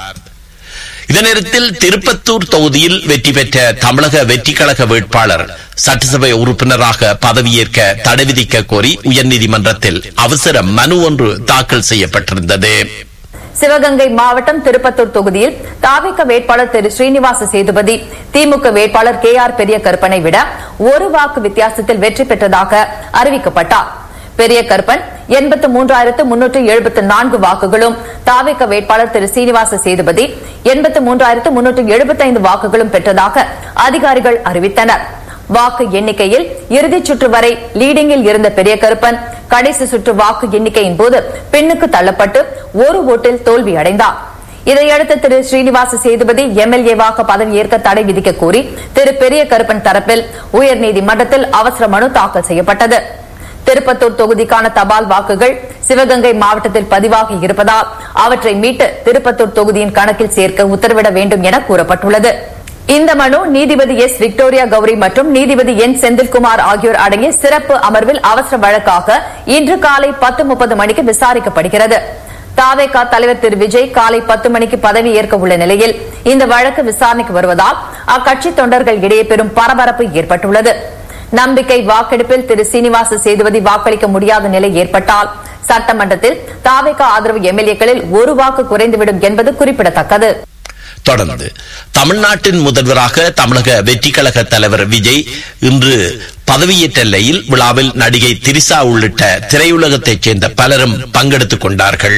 இதே நேரத்தில் திருப்பத்தூர் தொகுதியில் வெற்றி பெற்ற தமிழக வெற்றி கழக வேட்பாளர் சட்டசபை உறுப்பினராக பதவியேற்க தடை விதிக்க கோரி உயர்நீதிமன்றத்தில் அவசர மனு ஒன்று தாக்கல் செய்யப்பட்டிருந்தது சிவகங்கை மாவட்டம் திருப்பத்தூர் தொகுதியில் தாவிக வேட்பாளர் திரு ஸ்ரீனிவாச சேதுபதி திமுக வேட்பாளர் கே ஆர் பெரிய கருப்பனை விட ஒரு வாக்கு வித்தியாசத்தில் வெற்றி பெற்றதாக அறிவிக்கப்பட்டார் பெரிய கருப்பன் எண்பத்து மூன்றாயிரத்து முன்னூற்று எழுபத்து நான்கு வாக்குகளும் தாவிக வேட்பாளர் திரு சீனிவாச சேதுபதி எண்பத்து மூன்றாயிரத்து முன்னூற்று எழுபத்தைந்து வாக்குகளும் பெற்றதாக அதிகாரிகள் அறிவித்தனர் வாக்கு எண்ணிக்கையில் இறுதிச் சுற்று வரை லீடிங்கில் இருந்த பெரிய கருப்பன் கடைசி சுற்று வாக்கு எண்ணிக்கையின் போது பின்னுக்கு தள்ளப்பட்டு ஒரு ஓட்டில் தோல்வியடைந்தார் இதையடுத்து திரு ஸ்ரீனிவாச சேதுபதி எம்எல்ஏவாக பதவியேற்க தடை விதிக்க கோரி திரு பெரிய கருப்பன் தரப்பில் உயர்நீதிமன்றத்தில் அவசர மனு தாக்கல் செய்யப்பட்டது திருப்பத்தூர் தொகுதிக்கான தபால் வாக்குகள் சிவகங்கை மாவட்டத்தில் பதிவாகி இருப்பதால் அவற்றை மீட்டு திருப்பத்தூர் தொகுதியின் கணக்கில் சேர்க்க உத்தரவிட வேண்டும் என கூறப்பட்டுள்ளது இந்த மனு நீதிபதி எஸ் விக்டோரியா கௌரி மற்றும் நீதிபதி என் செந்தில்குமார் ஆகியோர் அடங்கிய சிறப்பு அமர்வில் அவசர வழக்காக இன்று காலை பத்து முப்பது மணிக்கு விசாரிக்கப்படுகிறது தாவேகா தலைவர் திரு விஜய் காலை பத்து மணிக்கு பதவி ஏற்க உள்ள நிலையில் இந்த வழக்கு விசாரணைக்கு வருவதால் அக்கட்சி தொண்டர்கள் இடையே பெரும் பரபரப்பு ஏற்பட்டுள்ளது நம்பிக்கை வாக்கெடுப்பில் திரு சீனிவாச சேதுபதி வாக்களிக்க முடியாத நிலை ஏற்பட்டால் சட்டமன்றத்தில் தாவேகா ஆதரவு எம்எல்ஏக்களில் ஒரு வாக்கு குறைந்துவிடும் என்பது குறிப்பிடத்தக்கது தொடர்ந்து தமிழ்நாட்டின் முதல்வராக தமிழக வெற்றி கழக தலைவர் விஜய் இன்று பதவியேற்ற நிலையில் விழாவில் நடிகை திரிசா உள்ளிட்ட திரையுலகத்தைச் சேர்ந்த பலரும் பங்கெடுத்துக் கொண்டார்கள்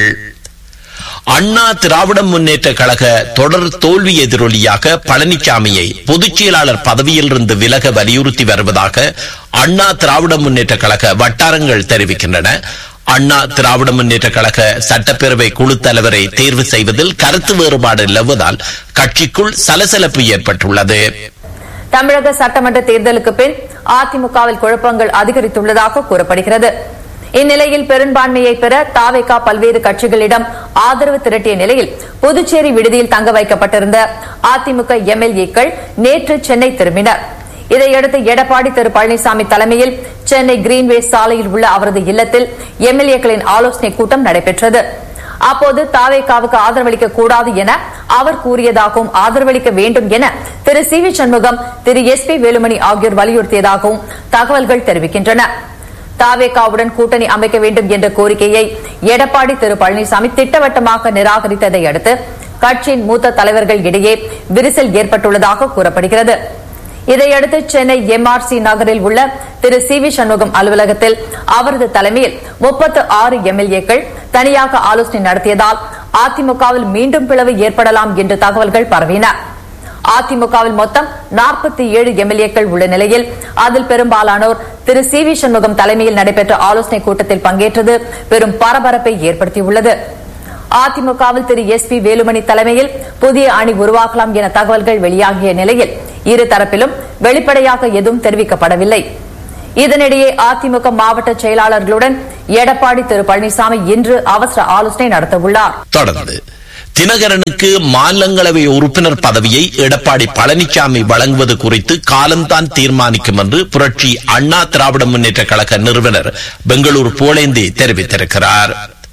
அண்ணா திராவிட முன்னேற்ற கழக தொடர் தோல்வி எதிரொலியாக பழனிசாமியை பொதுச் செயலாளர் பதவியிலிருந்து விலக வலியுறுத்தி வருவதாக அண்ணா திராவிட முன்னேற்ற கழக வட்டாரங்கள் தெரிவிக்கின்றன அண்ணா திராவிட முன்னேற்ற கழக சட்டப்பேரவை குழு தலைவரை தேர்வு செய்வதில் கருத்து வேறுபாடு நிலவுவதால் கட்சிக்குள் சலசலப்பு ஏற்பட்டுள்ளது தமிழக சட்டமன்ற தேர்தலுக்கு பின் அதிமுகவில் குழப்பங்கள் அதிகரித்துள்ளதாக கூறப்படுகிறது இந்நிலையில் பெரும்பான்மையை பெற தாவேகா பல்வேறு கட்சிகளிடம் ஆதரவு திரட்டிய நிலையில் புதுச்சேரி விடுதியில் தங்க வைக்கப்பட்டிருந்த அதிமுக எம்எல்ஏக்கள் நேற்று சென்னை திரும்பினர் இதையடுத்து எடப்பாடி திரு பழனிசாமி தலைமையில் சென்னை கிரீன்வே சாலையில் உள்ள அவரது இல்லத்தில் எம்எல்ஏக்களின் ஆலோசனை கூட்டம் நடைபெற்றது அப்போது தாவேகாவுக்கு ஆதரவளிக்க கூடாது என அவர் கூறியதாகவும் ஆதரவளிக்க வேண்டும் என Thiru C V Shanmugam Thiru S P Velumani ஆகியோர் வலியுறுத்தியதாகவும் தகவல்கள் தெரிவிக்கின்றன தாவேகாவுடன் கூட்டணி அமைக்க வேண்டும் என்ற கோரிக்கையை எடப்பாடி திரு பழனிசாமி திட்டவட்டமாக நிராகரித்ததை அடுத்து கட்சியின் மூத்த தலைவர்கள் இடையே விரிசல் ஏற்பட்டுள்ளதாக கூறப்படுகிறது இதையடுத்து சென்னை எம்ஆர்சி நகரில் உள்ள திரு சி வி சண்முகம் அலுவலகத்தில் அவரது தலைமையில் முப்பத்து ஆறு எம்எல்ஏக்கள் தனியாக ஆலோசனை நடத்தியதால் அதிமுகவில் மீண்டும் பிளவு ஏற்படலாம் என்ற தகவல்கள் பரவின அதிமுகவில் மொத்தம் நாற்பத்தி ஏழு எம்எல்ஏக்கள் உள்ள நிலையில் அதில் பெரும்பாலானோர் திரு சி வி சண்முகம் தலைமையில் நடைபெற்ற ஆலோசனை கூட்டத்தில் பங்கேற்றது பெரும் பரபரப்பை ஏற்படுத்தியுள்ளது அதிமுகவில் திரு எஸ் பி வேலுமணி தலைமையில் புதிய அணி உருவாக்கலாம் என தகவல்கள் வெளியாகிய நிலையில் இரு தரப்பிலும் வெளிப்படையாக எதுவும் தெரிவிக்கப்படவில்லை இதனிடையே அதிமுக மாவட்ட செயலாளர்களுடன் எடப்பாடி திரு பழனிசாமி இன்று அவசர ஆலோசனை நடத்தவுள்ளார் தொடர்ந்து தினகரனுக்கு மாநிலங்களவை உறுப்பினர் பதவியை எடப்பாடி பழனிசாமி வழங்குவது குறித்து காலம்தான் தீர்மானிக்கும் என்று புரட்சி அண்ணா திராவிட முன்னேற்ற கழக நிறுவனர் பெங்களூரு போலேந்தி தெரிவித்திருக்கிறார்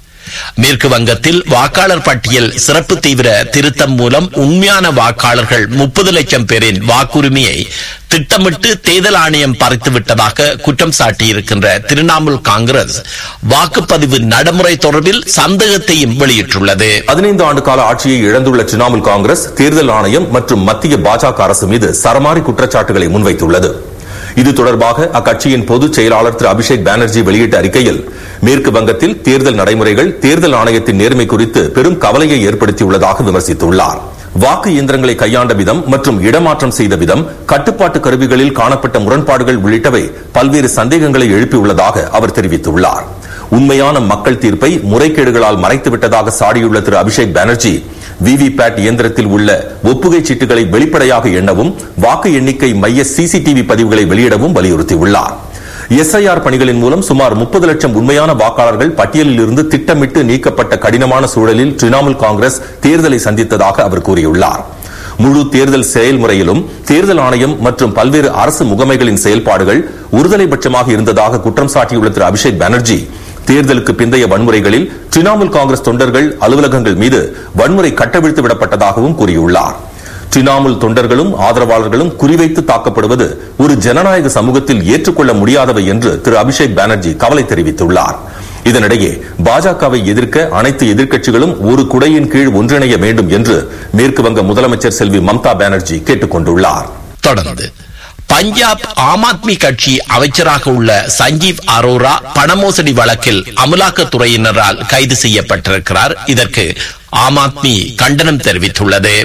மேற்கு வங்கத்தில் வாக்காளர் பட்டியல் சிறப்பு தீவிர திருத்தம் மூலம் உண்மையான வாக்காளர்கள் முப்பது லட்சம் பேரின் வாக்குரிமையை திட்டமிட்டு தேர்தல் ஆணையம் பறித்துவிட்டதாக குற்றம் சாட்டியிருக்கின்ற திரிணாமுல் காங்கிரஸ் வாக்குப்பதிவு நடைமுறை தொடர்பில் சந்தேகத்தையும் வெளியிட்டுள்ளது பதினைந்து ஆண்டு கால ஆட்சியை இழந்துள்ள திரிணாமுல் காங்கிரஸ் தேர்தல் ஆணையம் மற்றும் மத்திய பாஜக அரசு மீது சரமாரி குற்றச்சாட்டுகளை முன்வைத்துள்ளது இது தொடர்பாக அக்கட்சியின் பொதுச் செயலாளர் திரு அபிஷேக் பானர்ஜி வெளியிட்ட அறிக்கையில் மேற்கு வங்கத்தில் தேர்தல் நடைமுறைகள் தேர்தல் ஆணையத்தின் நேர்மை குறித்து பெரும் கவலையை ஏற்படுத்தியுள்ளதாக விமர்சித்துள்ளார் வாக்கு இயந்திரங்களை கையாண்ட விதம் மற்றும் இடமாற்றம் செய்த விதம் கட்டுப்பாட்டு கருவிகளில் காணப்பட்ட முரண்பாடுகள் உள்ளிட்டவை பல்வேறு சந்தேகங்களை எழுப்பியுள்ளதாக அவர் தெரிவித்துள்ளார் உண்மையான மக்கள் தீர்ப்பை முறைகேடுகளால் மறைத்துவிட்டதாக சாடியுள்ள திரு அபிஷேக் பானர்ஜி விவிபேட் இயந்திரத்தில் உள்ள ஒப்புகை சீட்டுகளை வெளிப்படையாக எண்ணவும் வாக்கு எண்ணிக்கை மைய சிசிடிவி பதிவுகளை வெளியிடவும் வலியுறுத்தியுள்ளார் எஸ்ஐஆர் பணிகளின் மூலம் சுமார் முப்பது லட்சம் உண்மையான வாக்காளர்கள் பட்டியலில் இருந்து திட்டமிட்டு நீக்கப்பட்ட கடினமான சூழலில் திரிணாமுல் காங்கிரஸ் தேர்தலை சந்தித்ததாக அவர் கூறியுள்ளார் முழு தேர்தல் செயல்முறையிலும் தேர்தல் ஆணையம் மற்றும் பல்வேறு அரசு முகமைகளின் செயல்பாடுகள் ஒருதலைபட்சமாக இருந்ததாக குற்றம் சாட்டியுள்ள திரு அபிஷேக் பானர்ஜி தேர்தலுக்கு பிந்தைய வன்முறைகளில் திரிணாமுல் காங்கிரஸ் தொண்டர்கள் அலுவலகங்கள் மீது வன்முறை கட்டவிழ்த்து விடப்பட்டதாகவும் கூறியுள்ளார் திரிணாமுல் தொண்டர்களும் ஆதரவாளர்களும் குறிவைத்து தாக்கப்படுவது ஒரு ஜனநாயக சமூகத்தில் ஏற்றுக்கொள்ள முடியாதவை என்று திரு அபிஷேக் பானர்ஜி கவலை தெரிவித்துள்ளார் இதனிடையே பாஜகவை எதிர்க்க அனைத்து எதிர்க்கட்சிகளும் ஒரு குடையின் கீழ் ஒன்றிணைய வேண்டும் என்று மேற்கு வங்க முதலமைச்சர் செல்வி மம்தா பானர்ஜி கேட்டுக் கொண்டுள்ளார் தொடர்ந்து பஞ்சாப் ஆம் ஆத்மி கட்சி அமைச்சராக உள்ள சஞ்சீவ் அரோரா பணமோசடி வழக்கில் அமலாக்கத்துறையினரால் கைது செய்யப்பட்டிருக்கிறார் இதற்கு ஆம் ஆத்மி கண்டனம் தெரிவித்துள்ளது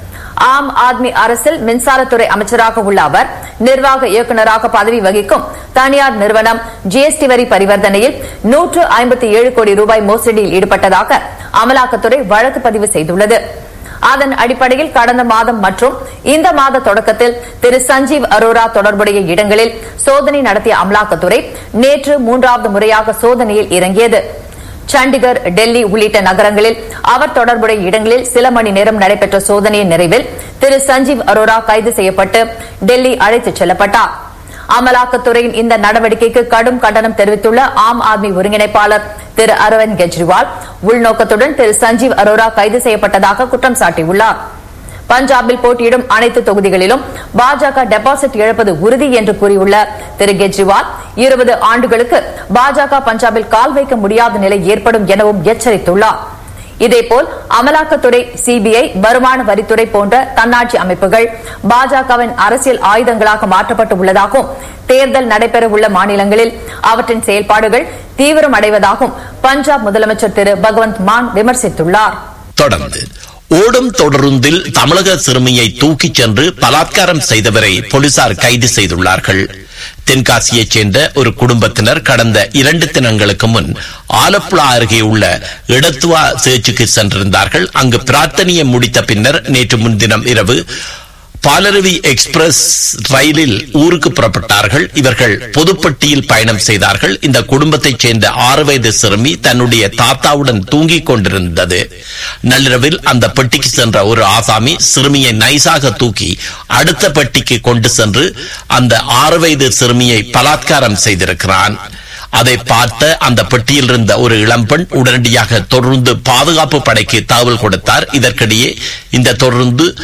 ஆம் ஆத்மி அரசில் மின்சாரத்துறை அமைச்சராக உள்ள அவர் நிர்வாக இயக்குநராக பதவி வகிக்கும் தனியார் நிறுவனம் ஜிஎஸ்டி வரி பரிவர்த்தனையில் நூற்று ஐம்பத்தி ஏழு கோடி ரூபாய் மோசடியில் ஈடுபட்டதாக அமலாக்கத்துறை வழக்கு பதிவு செய்துள்ளது அதன் அடிப்படையில் கடந்த மாதம் மற்றும் இந்த மாத தொடக்கத்தில் திரு சஞ்சீவ் அரோரா தொடர்புடைய இடங்களில் சோதனை நடத்திய அமலாக்கத்துறை நேற்று மூன்றாவது முறையாக சோதனையில் இறங்கியது சண்டிகர் டெல்லி உள்ளிட்ட நகரங்களில் அவர் தொடர்புடைய இடங்களில் சில மணி நேரம் நடைபெற்ற சோதனையின் நிறைவில் திரு சஞ்சீவ் அரோரா கைது செய்யப்பட்டு டெல்லி அழைத்துச் செல்லப்பட்டார் அமலாக்கத்துறையின் இந்த நடவடிக்கைக்கு கடும் கண்டனம் தெரிவித்துள்ள ஆம் ஆத்மி ஒருங்கிணைப்பாளர் திரு அரவிந்த் கெஜ்ரிவால் உள்நோக்கத்துடன் திரு சஞ்சீவ் அரோரா கைது செய்யப்பட்டதாக குற்றம் சாட்டியுள்ளார் பஞ்சாபில் போட்டியிடும் அனைத்து தொகுதிகளிலும் பாஜக டெபாசிட் இழப்பது உறுதி என்று கூறியுள்ள திரு கெஜ்ரிவால் இருபது ஆண்டுகளுக்கு பாஜக பஞ்சாபில் கால் வைக்க முடியாத நிலை ஏற்படும் எனவும் எச்சரித்துள்ளார் இதேபோல் அமலாக்கத்துறை சிபிஐ வருமான வரித்துறை போன்ற தன்னாட்சி அமைப்புகள் பாஜகவின் அரசியல் ஆயுதங்களாக மாற்றப்பட்டு உள்ளதாகவும் தேர்தல் நடைபெறவுள்ள மாநிலங்களில் அவற்றின் செயல்பாடுகள் தீவிரமடைவதாகவும் பஞ்சாப் முதலமைச்சர் திரு பகவந்த் மான் விமர்சித்துள்ளார் தொடர்ந்து ஓடும் தொடருந்தில் தமிழக சிறுமியை தூக்கிச் சென்று பலாத்காரம் செய்தவரை போலீசார் கைது செய்துள்ளார்கள் தென்காசியைச் சேர்ந்த ஒரு குடும்பத்தினர் கடந்த இரண்டு தினங்களுக்கு முன் ஆலப்புழா அருகே உள்ள இடத்துவா சேர்ச்சுக்கு சென்றிருந்தார்கள் அங்கு பிரார்த்தனையை முடித்த பின்னர் நேற்று முன்தினம் இரவு பாலருவி எக்ஸ்பிரஸ் ரயிலில் ஊருக்கு புறப்பட்டார்கள் இவர்கள் பொதுப்பட்டியில் பயணம் செய்தார்கள் இந்த குடும்பத்தைச் சேர்ந்த ஆறு வயது சிறுமி தன்னுடைய தாத்தாவுடன் தூங்கிக் கொண்டிருந்தது நள்ளிரவில் அந்த பெட்டிக்கு சென்ற ஒரு ஆசாமி சிறுமியை நைசாக தூக்கி அடுத்த பெட்டிக்கு கொண்டு சென்று அந்த ஆறு வயது சிறுமியை பலாத்காரம் செய்திருக்கிறான் அதை பார்த்த அந்த பெட்டியில் இருந்த ஒரு இளம்பெண் உடனடியாக தொடர்ந்து பாதுகாப்பு படைக்கு தகவல் கொடுத்தார் இதற்கிடையே இந்த தொடர்ந்து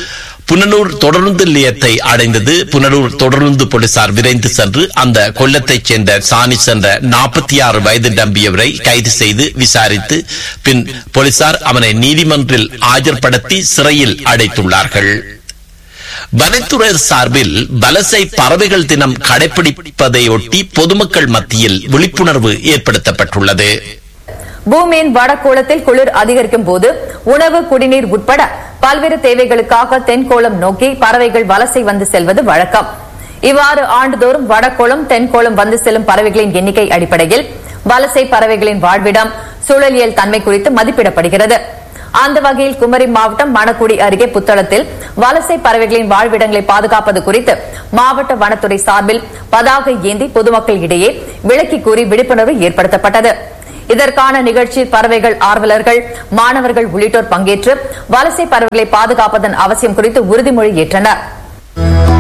புனலூர் தொடருந்து நிலையத்தை அடைந்தது புனலூர் தொடருந்து போலீசார் விரைந்து சென்று அந்த கொல்லத்தைச் சேர்ந்த சானிஸ் என்ற நாற்பத்தி ஆறு வயது நம்பியவரை கைது செய்து விசாரித்து பின் போலீசார் அவனை நீதிமன்றில் ஆஜர்படுத்தி சிறையில் அடைத்துள்ளார்கள் வனத்துறை சார்பில் வலசை பறவைகள் தினம் கடைபிடிப்பதையொட்டி பொதுமக்கள் மத்தியில் விழிப்புணர்வு ஏற்படுத்தப்பட்டுள்ளது பூமியின் வடகோளத்தில் குளிர் அதிகரிக்கும் போது உணவு குடிநீர் உட்பட பல்வேறு தேவைகளுக்காக தென்கோளம் நோக்கி பறவைகள் வலசை வந்து செல்வது வழக்கம் இவ்வாறு ஆண்டுதோறும் வடகோளம் தென்கோளம் வந்து செல்லும் பறவைகளின் எண்ணிக்கை அடிப்படையில் வலசை பறவைகளின் வாழ்விடம் சூழலியல் தன்மை குறித்து மதிப்பிடப்படுகிறது அந்த வகையில் குமரி மாவட்டம் மணக்குடி அருகே புத்தளத்தில் வலசை பறவைகளின் வாழ்விடங்களை பாதுகாப்பது குறித்து மாவட்ட வனத்துறை சார்பில் பதாகை ஏந்தி பொதுமக்கள் இடையே விளக்கி கூறி விழிப்புணர்வு ஏற்படுத்தப்பட்டது இதற்கான நிகழ்ச்சி பறவைகள் ஆர்வலர்கள் மாணவர்கள் உள்ளிட்டோர் பங்கேற்று வலசை பறவைகளை பாதுகாப்பதன் அவசியம் குறித்து உறுதிமொழி ஏற்றனர்